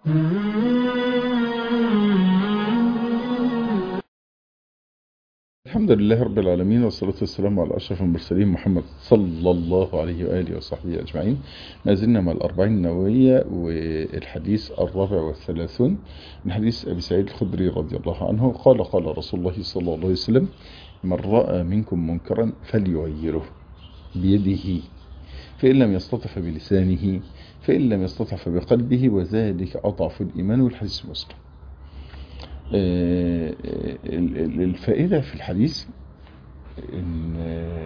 الحمد لله رب العالمين والصلاة والسلام على أشرف المرسلين محمد صلى الله عليه وآله وصحبه أجمعين ما زلنا مع الأربعين النووية والحديث الرابع والثلاثون من حديث أبي سعيد الخدري رضي الله عنه قال قال رسول الله صلى الله عليه وسلم من رأى منكم منكرا فليغيره بيده فإن لم يستطع فبلسانه فإن لم يستطع فبقلبه وذلك أضعف الإيمان والحديث مسلم الفائدة في الحديث إن,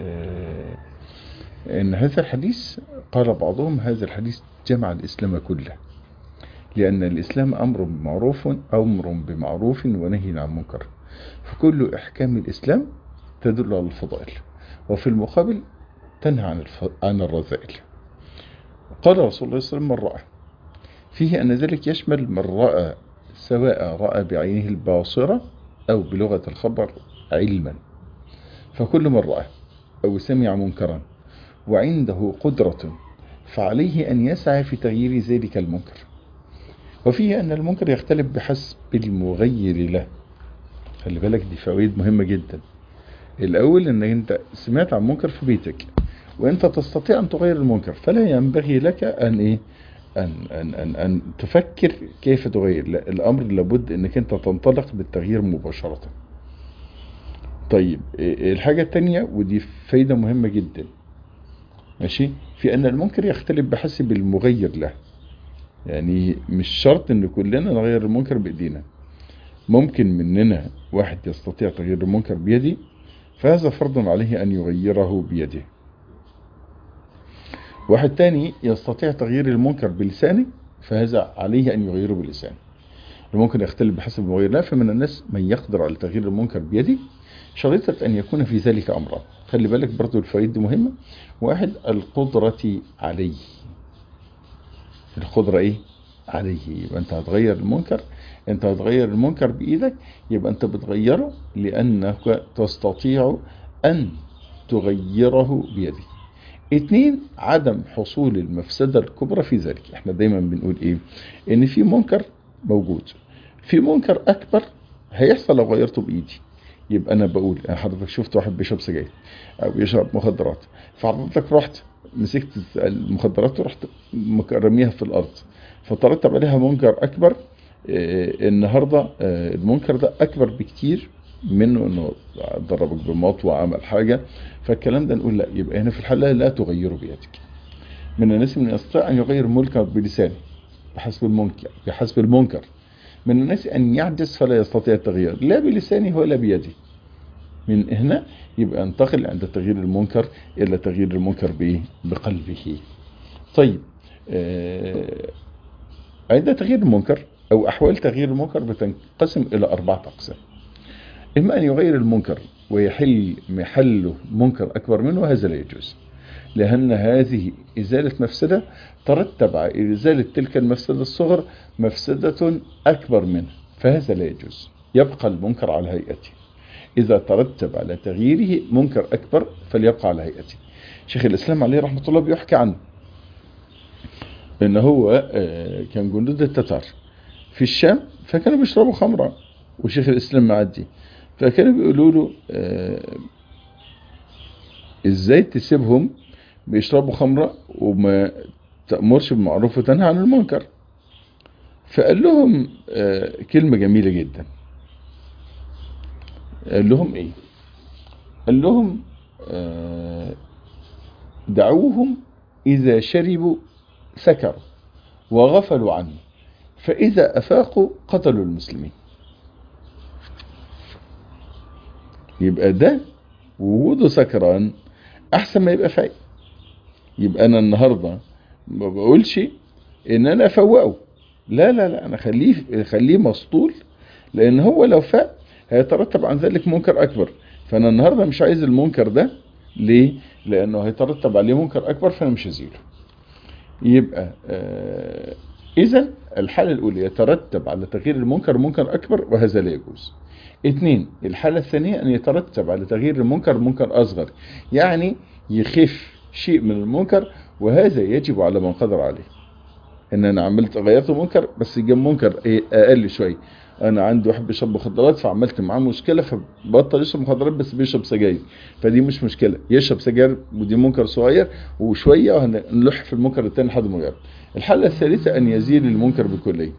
إن هذا الحديث قال بعضهم هذا الحديث جمع الإسلام كله لأن الإسلام أمر بمعروف أمر بمعروف ونهي عن منكر فكل إحكام الإسلام تدل على الفضائل وفي المقابل تنهى عن عن الرذائل قال رسول الله صلى الله عليه وسلم من رأى فيه أن ذلك يشمل من رأى سواء رأى بعينه الباصرة أو بلغة الخبر علما فكل من رأى أو سمع منكرا وعنده قدرة فعليه أن يسعى في تغيير ذلك المنكر وفيه أن المنكر يختلف بحسب المغير له خلي بالك دي فوائد مهمة جدا الأول أن أنت سمعت عن منكر في بيتك وأنت تستطيع أن تغير المنكر فلا ينبغي لك أن إيه أن, أن, أن, أن تفكر كيف تغير لا الأمر لابد أنك أنت تنطلق بالتغيير مباشرة طيب الحاجة التانية ودي فايدة مهمة جدا ماشي في أن المنكر يختلف بحسب المغير له يعني مش شرط أن كلنا نغير المنكر بإيدينا ممكن مننا واحد يستطيع تغيير المنكر بيده فهذا فرض عليه أن يغيره بيده واحد تاني يستطيع تغيير المنكر بلسانه فهذا عليه أن يغيره بلسانه المنكر يختلف بحسب المغير لا فمن الناس من يقدر على تغيير المنكر بيده شريطة أن يكون في ذلك أمرا خلي بالك برضو الفوائد دي مهمة واحد القدرة عليه القدرة إيه عليه يبقى أنت هتغير المنكر أنت هتغير المنكر بإيدك يبقى أنت بتغيره لأنك تستطيع أن تغيره بيدك اتنين عدم حصول المفسدة الكبرى في ذلك احنا دايما بنقول ايه ان في منكر موجود في منكر اكبر هيحصل لو غيرته بايدي يبقى انا بقول انا حضرتك شفت واحد بيشرب سجاير او بيشرب مخدرات فحضرتك رحت مسكت المخدرات ورحت رميها في الارض فترتب عليها منكر اكبر اه النهارده اه المنكر ده اكبر بكتير منه انه ضربك بمطوة عمل حاجة فالكلام ده نقول لا يبقى هنا في الحالة لا تغيره بيدك من الناس من يستطيع ان يغير المنكر بلسانه بحسب المنكر بحسب المنكر من الناس ان يعجز فلا يستطيع التغيير لا بلسانه ولا بيده من هنا يبقى انتقل عند تغيير المنكر الى تغيير المنكر بايه بقلبه طيب آه عند تغيير المنكر او احوال تغيير المنكر بتنقسم الى اربعة اقسام إما أن يغير المنكر ويحل محله منكر أكبر منه هذا لا يجوز لأن هذه إزالة مفسدة ترتب على إزالة تلك المفسدة الصغر مفسدة أكبر منه فهذا لا يجوز يبقى المنكر على هيئته إذا ترتب على تغييره منكر أكبر فليبقى على هيئته شيخ الإسلام عليه رحمة الله بيحكي عنه إن هو كان جنود التتار في الشام فكانوا بيشربوا خمرة وشيخ الإسلام معدي فكانوا بيقولوا له آه ازاي تسيبهم بيشربوا خمرة وما تأمرش بالمعروف وتنهى عن المنكر فقال لهم آه كلمة جميلة جدا قال لهم ايه قال لهم آه دعوهم اذا شربوا سكروا وغفلوا عنه فاذا افاقوا قتلوا المسلمين يبقى ده وجوده سكران احسن ما يبقى فايق يبقى انا النهارده ما بقولش ان انا افوقه لا لا لا انا خليه خليه مسطول لان هو لو فاق هيترتب عن ذلك منكر اكبر فانا النهارده مش عايز المنكر ده ليه لانه هيترتب عليه منكر اكبر فانا مش هزيله يبقى آه اذا الحاله الاولى يترتب على تغيير المنكر منكر اكبر وهذا لا يجوز اثنين الحالة الثانية أن يترتب على تغيير المنكر منكر أصغر يعني يخف شيء من المنكر وهذا يجب على من قدر عليه ان انا عملت غيرت منكر بس جاب منكر ايه اقل شويه انا عندي واحد بيشرب مخدرات فعملت معاه مشكله فبطل يشرب مخدرات بس بيشرب سجاير فدي مش مشكله يشرب سجاير ودي منكر صغير وشويه وهنلح في المنكر الثاني لحد ما يغير الحاله الثالثه ان يزيل المنكر بكليه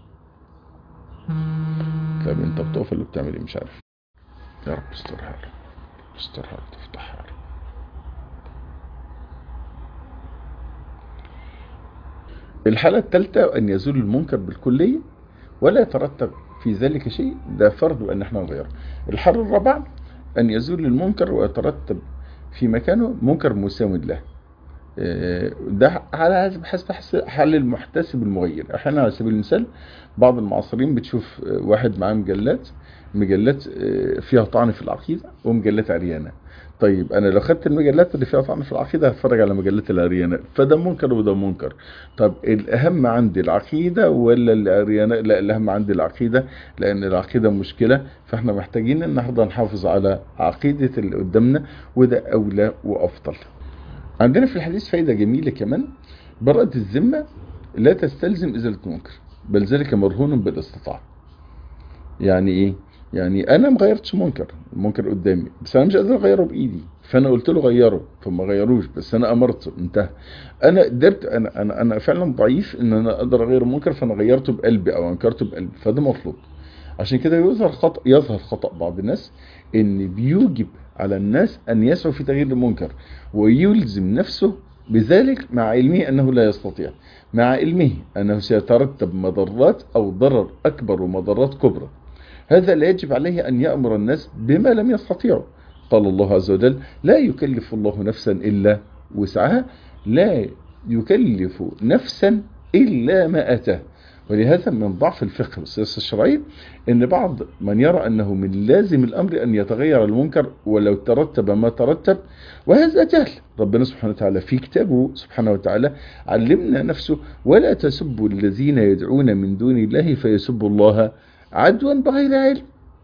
طب انت بتقف اللي بتعمل ايه مش عارف يا رب استرها لك استرها لك تفتحها لك الحالة الثالثة أن يزول المنكر بالكلية ولا يترتب في ذلك شيء ده فرض أن احنا نغيره الحالة الرابعة أن يزول المنكر ويترتب في مكانه منكر مساوي له ده على حسب حال المحتسب المغير احيانا على سبيل المثال بعض المعاصرين بتشوف واحد معاه مجلات مجلات فيها طعن في العقيدة ومجلات عريانة طيب انا لو خدت المجلات اللي فيها طعن في العقيدة هتفرج على مجلات العريانة فده منكر وده منكر طب الاهم عندي العقيدة ولا العريانة لا الاهم عندي العقيدة لان العقيدة مشكلة فاحنا محتاجين النهاردة نحافظ على عقيدة اللي قدامنا وده اولى وافضل عندنا في الحديث فايدة جميلة كمان براءة الذمة لا تستلزم إزالة المنكر بل ذلك مرهون بالاستطاعة يعني ايه يعني انا ما غيرتش منكر المنكر قدامي بس انا مش قادر اغيره بايدي فانا قلت له غيره فما غيروش بس انا امرته انتهى انا قدرت انا انا انا فعلا ضعيف ان انا اقدر اغير المنكر فانا غيرته بقلبي او انكرته بقلبي فده مطلوب عشان كده يظهر خطأ يظهر خطأ بعض الناس ان بيوجب على الناس ان يسعوا في تغيير المنكر ويلزم نفسه بذلك مع علمه انه لا يستطيع مع علمه انه سيترتب مضرات او ضرر اكبر ومضرات كبرى هذا لا يجب عليه ان يأمر الناس بما لم يستطيعوا قال الله عز وجل لا يكلف الله نفسا الا وسعها لا يكلف نفسا الا ما اتاه ولهذا من ضعف الفقه والسياسة الشرعية ان بعض من يرى انه من لازم الامر ان يتغير المنكر ولو ترتب ما ترتب وهذا جهل ربنا سبحانه وتعالى في كتابه سبحانه وتعالى علمنا نفسه ولا تسبوا الذين يدعون من دون الله فيسبوا الله عدوا بغير علم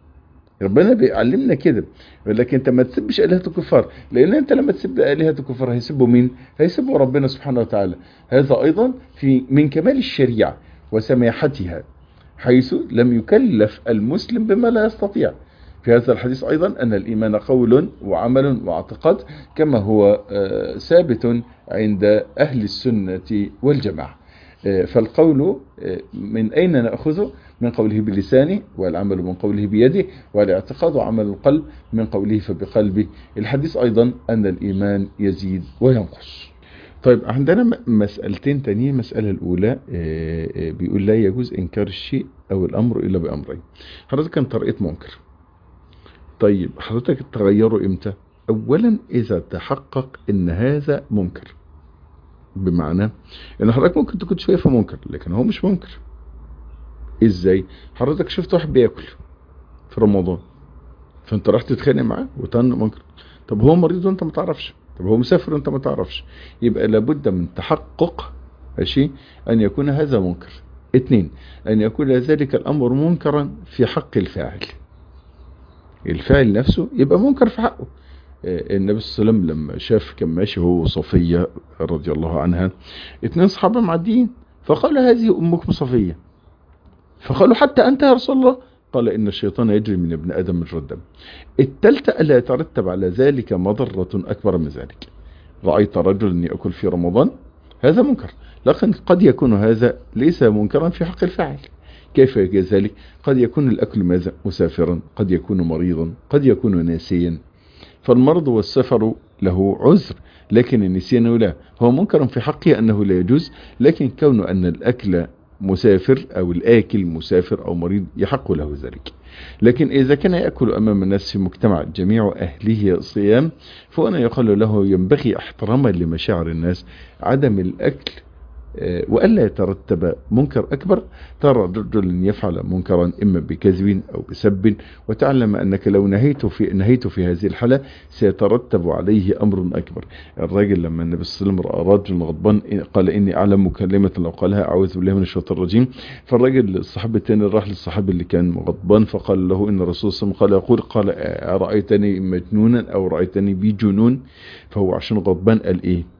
ربنا بيعلمنا كده يقول لك انت ما تسبش الهه الكفار لان انت لما تسب الهه الكفار هيسبوا مين هيسبوا ربنا سبحانه وتعالى هذا ايضا في من كمال الشريعه وسماحتها حيث لم يكلف المسلم بما لا يستطيع في هذا الحديث أيضا أن الإيمان قول وعمل واعتقاد كما هو ثابت عند أهل السنة والجماعة فالقول من أين نأخذه من قوله بلسانه والعمل من قوله بيده والاعتقاد وعمل القلب من قوله فبقلبه الحديث أيضا أن الإيمان يزيد وينقص طيب عندنا مسألتين تانية المسألة الأولى بيقول لا يجوز إنكار الشيء أو الأمر إلا بأمرين حضرتك أنت رأيت منكر طيب حضرتك تغيره إمتى أولا إذا تحقق إن هذا منكر بمعنى إن حضرتك ممكن تكون شايفه منكر لكن هو مش منكر إزاي حضرتك شفت واحد بياكل في رمضان فأنت رحت تتخانق معاه وتن منكر طب هو مريض وأنت ما تعرفش طب هو مسافر وانت ما تعرفش يبقى لابد من تحقق ماشي ان يكون هذا منكر اثنين ان يكون ذلك الامر منكرا في حق الفاعل الفاعل نفسه يبقى منكر في حقه النبي صلى الله عليه وسلم لما شاف كان ماشي هو وصفية رضي الله عنها اثنين صحابة معديين فقال هذه امكم صفية فقالوا حتى انت يا رسول الله قال إن الشيطان يجري من ابن آدم مجرى الدم التالتة ألا يترتب على ذلك مضرة أكبر من ذلك رأيت رجل يأكل في رمضان هذا منكر لكن قد يكون هذا ليس منكرا في حق الفاعل كيف ذلك قد يكون الأكل ماذا مسافرا قد يكون مريضا قد يكون ناسيا فالمرض والسفر له عذر لكن النسيان لا هو منكر في حقه أنه لا يجوز لكن كون أن الأكل مسافر أو الآكل مسافر أو مريض يحق له ذلك لكن إذا كان يأكل أمام الناس في مجتمع جميع أهله صيام فأنا يقال له ينبغي احتراما لمشاعر الناس عدم الأكل وألا يترتب منكر أكبر ترى رجل يفعل منكرا إما بكذب أو بسب وتعلم أنك لو نهيت في نهيت في هذه الحالة سيترتب عليه أمر أكبر الراجل لما النبي صلى الله عليه وسلم رأى رجل غضبان قال إني أعلم كلمة لو قالها أعوذ بالله من الشيطان الرجيم فالراجل الصحابي الثاني راح للصحابي اللي كان غضبان فقال له إن الرسول صلى الله عليه وسلم قال يقول قال أرأيتني مجنونا أو رأيتني بجنون فهو عشان غضبان قال إيه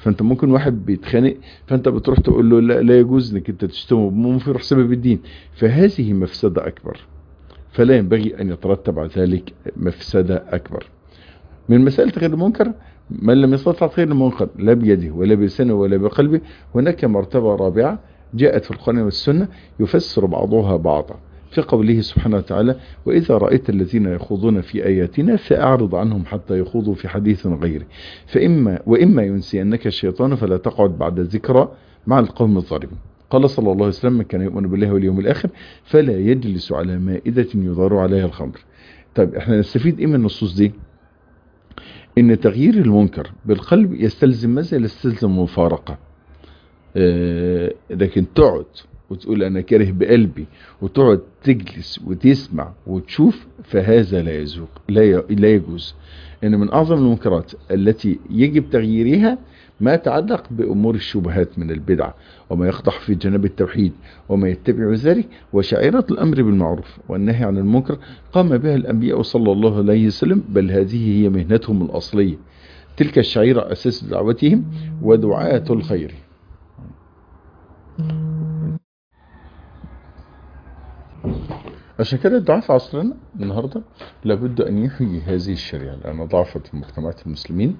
فانت ممكن واحد بيتخانق فانت بتروح تقول له لا, لا يجوز انك انت تشتمه ممكن يروح سبب الدين فهذه مفسدة اكبر فلا ينبغي ان يترتب على ذلك مفسدة اكبر من مسألة غير المنكر من لم يستطع غير المنكر لا بيده ولا بلسانه ولا بقلبه هناك مرتبة رابعة جاءت في القرآن والسنة يفسر بعضها بعضا في قوله سبحانه وتعالى وإذا رأيت الذين يخوضون في آياتنا فأعرض عنهم حتى يخوضوا في حديث غيره فإما وإما ينسينك الشيطان فلا تقعد بعد الذكرى مع القوم الظالمين قال صلى الله عليه وسلم من كان يؤمن بالله واليوم الآخر فلا يجلس على مائدة يضار عليها الخمر طيب احنا نستفيد ايه من النصوص دي ان تغيير المنكر بالقلب يستلزم ماذا يستلزم مفارقة اه لكن تقعد وتقول انا كاره بقلبي وتقعد تجلس وتسمع وتشوف فهذا لا يزوق لا لا يجوز ان من اعظم المنكرات التي يجب تغييرها ما يتعلق بامور الشبهات من البدع وما يقدح في جناب التوحيد وما يتبع ذلك وشعيرة الامر بالمعروف والنهي عن المنكر قام بها الانبياء صلى الله عليه وسلم بل هذه هي مهنتهم الاصلية تلك الشعيرة اساس دعوتهم ودعاة الخير عشان كده الدعاء في عصرنا النهاردة لابد أن يحيي هذه الشريعة لأنها ضعفت في مجتمعات المسلمين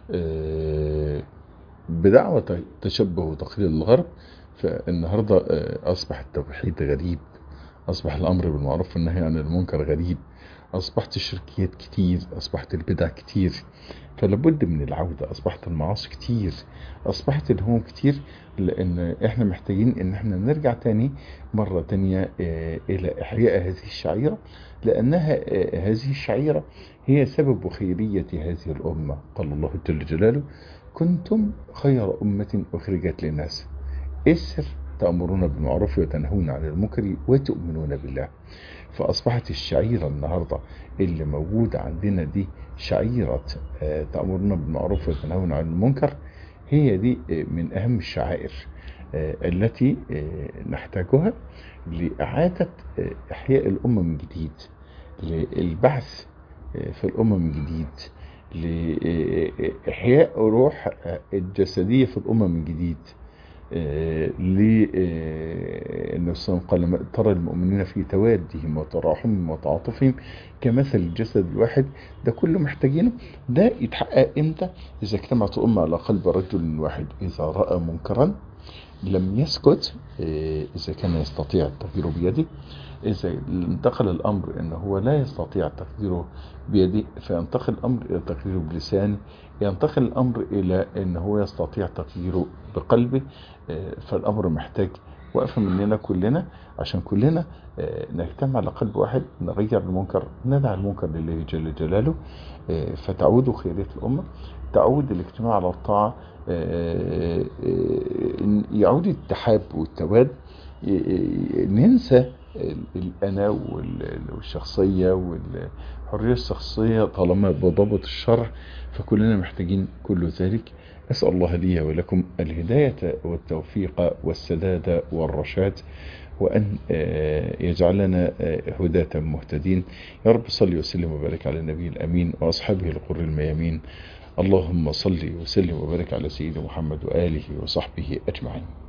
بدعوة تشبه وتقليد الغرب فالنهاردة أصبح التوحيد غريب أصبح الأمر بالمعروف والنهي عن المنكر غريب أصبحت الشركيات كتير أصبحت البدع كتير فلابد من العودة أصبحت المعاصي كتير أصبحت الهموم كتير لأن إحنا محتاجين إن إحنا نرجع تاني مرة تانية إلى إحياء هذه الشعيرة لأنها هذه الشعيرة هي سبب خيرية هذه الأمة قال الله جل جلاله كنتم خير أمة أخرجت للناس إسر تأمرون بالمعروف وتنهون عن المنكر وتؤمنون بالله فأصبحت الشعيرة النهاردة اللي موجودة عندنا دي شعيرة تأمرون بالمعروف وتنهون عن المنكر هي دي من أهم الشعائر التي نحتاجها لإعادة إحياء الأمة من جديد للبعث في الأمة من جديد لإحياء روح الجسدية في الأمة من جديد لأنه قال ترى المؤمنين في توادهم وتراحمهم وتعاطفهم كمثل الجسد الواحد ده كله محتاجينه ده يتحقق امتى إذا اجتمعت الأمة على قلب رجل واحد إذا رأى منكرا لم يسكت إذا كان يستطيع التغيير بيده إذا انتقل الأمر أنه هو لا يستطيع تغييره بيده فينتقل الأمر إلى تغييره بلسانه ينتقل الأمر إلى أنه هو يستطيع تغييره بقلبه فالأمر محتاج وقفة مننا كلنا عشان كلنا نجتمع على قلب واحد نغير المنكر ندع المنكر لله جل جلاله فتعود خيرية الأمة تعود الاجتماع على الطاعة يعود التحاب والتواد ننسى الأنا والشخصية والحرية الشخصية طالما بضبط الشرع فكلنا محتاجين كل ذلك أسأل الله لي ولكم الهداية والتوفيق والسداد والرشاد وأن يجعلنا هداة مهتدين يا رب صل وسلم وبارك على النبي الأمين وأصحابه القر الميامين اللهم صل وسلم وبارك على سيدنا محمد وآله وصحبه أجمعين